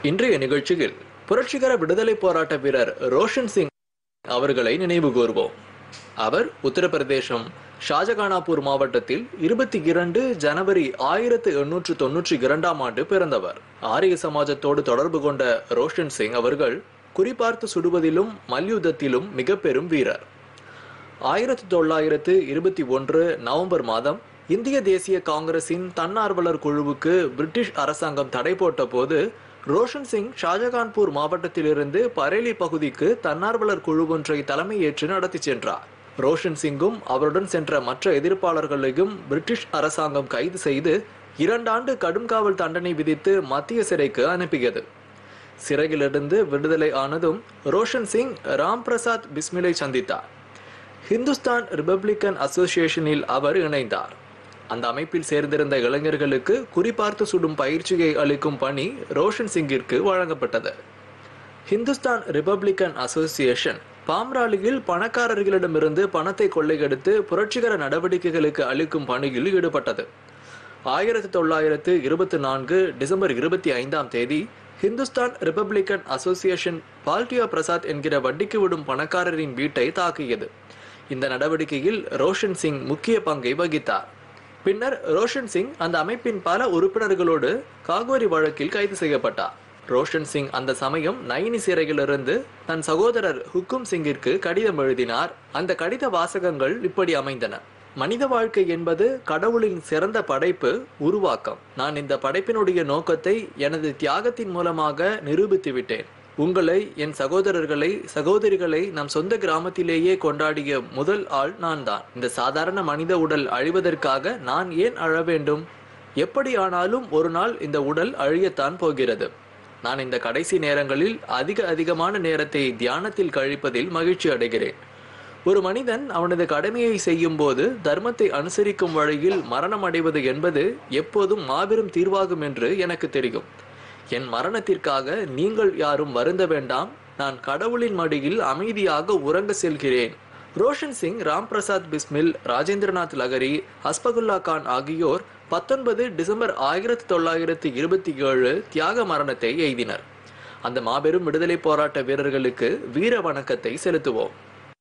இன்றைய நிகழ்ச்சியில் புரட்சிகர விடுதலை போராட்ட வீரர் ரோஷன் சிங் அவர்களை நினைவு கூர்வோம் அவர் உத்தரப்பிரதேசம் ஷாஜகானாப்பூர் மாவட்டத்தில் இருபத்தி இரண்டு ஜனவரி ஆயிரத்து எண்ணூற்று தொன்னூற்றி இரண்டாம் ஆண்டு பிறந்தவர் ஆரிய சமாஜத்தோடு தொடர்பு கொண்ட ரோஷன் சிங் அவர்கள் குறிபார்த்து சுடுவதிலும் மல்யுத்தத்திலும் மிக பெரும் வீரர் ஆயிரத்தி தொள்ளாயிரத்து இருபத்தி ஒன்று நவம்பர் மாதம் இந்திய தேசிய காங்கிரசின் தன்னார்வலர் குழுவுக்கு பிரிட்டிஷ் அரசாங்கம் தடை போட்ட போது ரோஷன் சிங் ஷாஜகான்பூர் மாவட்டத்திலிருந்து பரேலி பகுதிக்கு தன்னார்வலர் குழு ஒன்றை தலைமையேற்று நடத்தி சென்றார் ரோஷன் சிங்கும் அவருடன் சென்ற மற்ற எதிர்ப்பாளர்களையும் பிரிட்டிஷ் அரசாங்கம் கைது செய்து இரண்டாண்டு கடும் காவல் தண்டனை விதித்து மத்திய சிறைக்கு அனுப்பியது சிறையிலிருந்து விடுதலை ஆனதும் ரோஷன் சிங் ராம் பிரசாத் பிஸ்மிலை சந்தித்தார் ஹிந்துஸ்தான் ரிபப்ளிக்கன் அசோசியேஷனில் அவர் இணைந்தார் அந்த அமைப்பில் சேர்ந்திருந்த இளைஞர்களுக்கு குறிபார்த்து சுடும் பயிற்சியை அளிக்கும் பணி ரோஷன் சிங்கிற்கு வழங்கப்பட்டது ஹிந்துஸ்தான் ரிபப்ளிக்கன் அசோசியேஷன் பாம்ராலியில் பணக்காரர்களிடமிருந்து பணத்தை கொள்ளையடித்து புரட்சிகர நடவடிக்கைகளுக்கு அளிக்கும் பணியில் ஈடுபட்டது ஆயிரத்தி தொள்ளாயிரத்து இருபத்தி நான்கு டிசம்பர் இருபத்தி ஐந்தாம் தேதி ஹிந்துஸ்தான் ரிபப்ளிக்கன் அசோசியேஷன் பால்டியா பிரசாத் என்கிற வட்டிக்கு விடும் பணக்காரரின் வீட்டை தாக்கியது இந்த நடவடிக்கையில் ரோஷன் சிங் முக்கிய பங்கை வகித்தார் பின்னர் ரோஷன் சிங் அந்த அமைப்பின் பல உறுப்பினர்களோடு காகோரி வழக்கில் கைது செய்யப்பட்டார் ரோஷன் சிங் அந்த சமயம் நைனி சிறையிலிருந்து தன் சகோதரர் ஹுக்கும் சிங்கிற்கு கடிதம் எழுதினார் அந்த கடித வாசகங்கள் இப்படி அமைந்தன மனித வாழ்க்கை என்பது கடவுளின் சிறந்த படைப்பு உருவாக்கம் நான் இந்த படைப்பினுடைய நோக்கத்தை எனது தியாகத்தின் மூலமாக நிரூபித்து விட்டேன் உங்களை என் சகோதரர்களை சகோதரிகளை நம் சொந்த கிராமத்திலேயே கொண்டாடிய முதல் ஆள் நான் தான் இந்த சாதாரண மனித உடல் அழிவதற்காக நான் ஏன் அழ வேண்டும் எப்படி ஆனாலும் ஒரு நாள் இந்த உடல் அழியத்தான் போகிறது நான் இந்த கடைசி நேரங்களில் அதிக அதிகமான நேரத்தை தியானத்தில் கழிப்பதில் மகிழ்ச்சி அடைகிறேன் ஒரு மனிதன் அவனது கடமையை செய்யும் போது தர்மத்தை அனுசரிக்கும் வழியில் மரணம் அடைவது என்பது எப்போதும் மாபெரும் தீர்வாகும் என்று எனக்கு தெரியும் என் மரணத்திற்காக நீங்கள் யாரும் வருந்த வேண்டாம் நான் கடவுளின் மடியில் அமைதியாக உறங்க செல்கிறேன் ரோஷன் சிங் ராம் பிரசாத் பிஸ்மில் ராஜேந்திரநாத் லகரி ஹஸ்பகுல்லா கான் ஆகியோர் பத்தொன்பது டிசம்பர் ஆயிரத்தி தொள்ளாயிரத்தி இருபத்தி ஏழு தியாக மரணத்தை எய்தினர் அந்த மாபெரும் விடுதலை போராட்ட வீரர்களுக்கு வீர வணக்கத்தை செலுத்துவோம்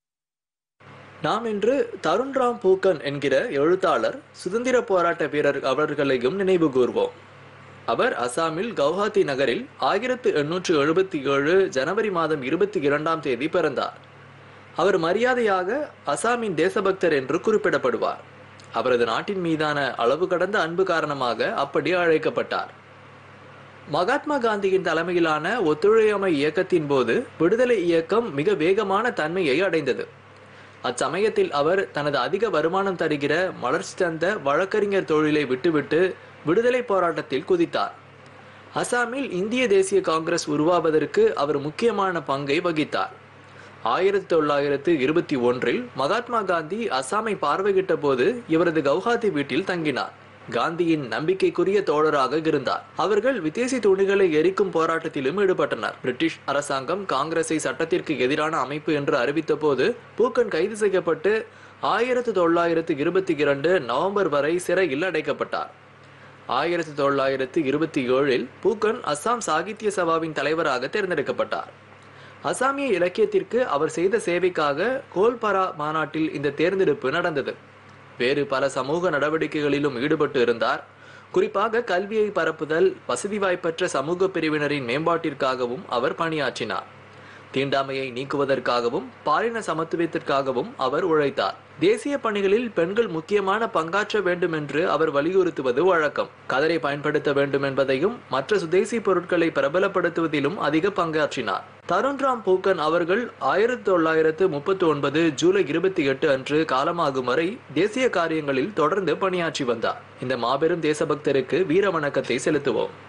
நாம் இன்று தருண்ராம் பூக்கன் என்கிற எழுத்தாளர் சுதந்திர போராட்ட வீரர் அவர்களையும் நினைவு கூர்வோம் அவர் அசாமில் கவுஹாத்தி நகரில் ஆயிரத்து எண்ணூற்று எழுபத்தி ஏழு ஜனவரி மாதம் இருபத்தி இரண்டாம் தேதி பிறந்தார் அவர் மரியாதையாக அசாமின் தேசபக்தர் என்று குறிப்பிடப்படுவார் அவரது நாட்டின் மீதான அளவு கடந்த அன்பு காரணமாக அப்படி அழைக்கப்பட்டார் மகாத்மா காந்தியின் தலைமையிலான ஒத்துழையாமை இயக்கத்தின் போது விடுதலை இயக்கம் மிக வேகமான தன்மையை அடைந்தது அச்சமயத்தில் அவர் தனது அதிக வருமானம் தருகிற மலர்ச்சி தந்த வழக்கறிஞர் தொழிலை விட்டுவிட்டு விடுதலை போராட்டத்தில் குதித்தார் அசாமில் இந்திய தேசிய காங்கிரஸ் உருவாவதற்கு அவர் முக்கியமான பங்கை வகித்தார் ஆயிரத்தி தொள்ளாயிரத்து இருபத்தி ஒன்றில் மகாத்மா காந்தி அசாமை பார்வையிட்ட போது இவரது கவுஹாத்தி வீட்டில் தங்கினார் காந்தியின் நம்பிக்கைக்குரிய தோழராக இருந்தார் அவர்கள் விதேசி துணிகளை எரிக்கும் போராட்டத்திலும் ஈடுபட்டனர் பிரிட்டிஷ் அரசாங்கம் காங்கிரஸை சட்டத்திற்கு எதிரான அமைப்பு என்று அறிவித்த போது பூக்கன் கைது செய்யப்பட்டு ஆயிரத்தி தொள்ளாயிரத்து இருபத்தி இரண்டு நவம்பர் வரை சிறையில் அடைக்கப்பட்டார் ஆயிரத்தி தொள்ளாயிரத்து இருபத்தி ஏழில் பூக்கன் அஸ்ஸாம் சாகித்ய சபாவின் தலைவராக தேர்ந்தெடுக்கப்பட்டார் அசாமிய இலக்கியத்திற்கு அவர் செய்த சேவைக்காக கோல்பரா மாநாட்டில் இந்த தேர்ந்தெடுப்பு நடந்தது வேறு பல சமூக நடவடிக்கைகளிலும் ஈடுபட்டு இருந்தார் குறிப்பாக கல்வியை பரப்புதல் வசதி வாய்ப்பற்ற சமூக பிரிவினரின் மேம்பாட்டிற்காகவும் அவர் பணியாற்றினார் தீண்டாமையை நீக்குவதற்காகவும் பாலின சமத்துவத்திற்காகவும் அவர் உழைத்தார் தேசிய பணிகளில் பெண்கள் முக்கியமான பங்காற்ற வேண்டும் என்று அவர் வலியுறுத்துவது வழக்கம் கதரை பயன்படுத்த வேண்டும் என்பதையும் மற்ற சுதேசி பொருட்களை பிரபலப்படுத்துவதிலும் அதிக பங்காற்றினார் தருண்ராம் பூக்கன் அவர்கள் ஆயிரத்தி தொள்ளாயிரத்து முப்பத்தி ஒன்பது ஜூலை இருபத்தி எட்டு அன்று காலமாகும் வரை தேசிய காரியங்களில் தொடர்ந்து பணியாற்றி வந்தார் இந்த மாபெரும் தேசபக்தருக்கு வீர வணக்கத்தை செலுத்துவோம்